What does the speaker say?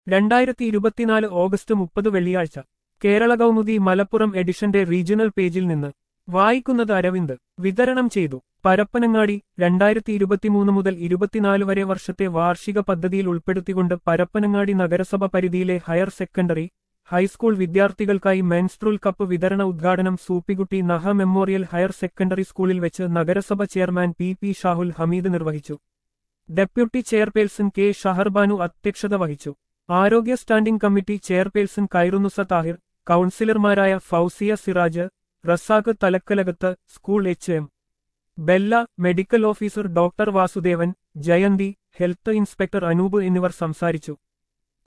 രണ്ടായിരത്തി ഇരുപത്തിനാല് ഓഗസ്റ്റ് മുപ്പത് വെള്ളിയാഴ്ച കേരള കൗമുദി മലപ്പുറം എഡിഷന്റെ റീജിയണൽ പേജിൽ നിന്ന് വായിക്കുന്നത് അരവിന്ദ് വിതരണം ചെയ്തു പരപ്പനങ്ങാടി രണ്ടായിരത്തി ഇരുപത്തിമൂന്ന് മുതൽ ഇരുപത്തിനാല് വരെ വർഷത്തെ വാർഷിക പദ്ധതിയിൽ ഉൾപ്പെടുത്തിക്കൊണ്ട് പരപ്പനങ്ങാടി നഗരസഭ പരിധിയിലെ ഹയർ സെക്കൻഡറി ഹൈസ്കൂൾ വിദ്യാർത്ഥികൾക്കായി മെൻസ്ട്രുൽ കപ്പ് വിതരണ ഉദ്ഘാടനം Soopikutty Naha memorial higher secondary സ്കൂളിൽ വെച്ച് നഗരസഭ chairman P P Shahul Hameed നിർവഹിച്ചു ഡെപ്യൂട്ടി ചെയർപേഴ്സൺ കെ ഷഹർബാനു അധ്യക്ഷത വഹിച്ചു ആരോഗ്യ standing committee chairperson Khairunnisa Thahir കൌൺസിലർമാരായ Fousiya Siraj Razak Thalakkalakath school H M Bella medical officer doctor Vasudevan Jayanthi health inspector Anoop എന്നിവർ സംസാരിച്ചു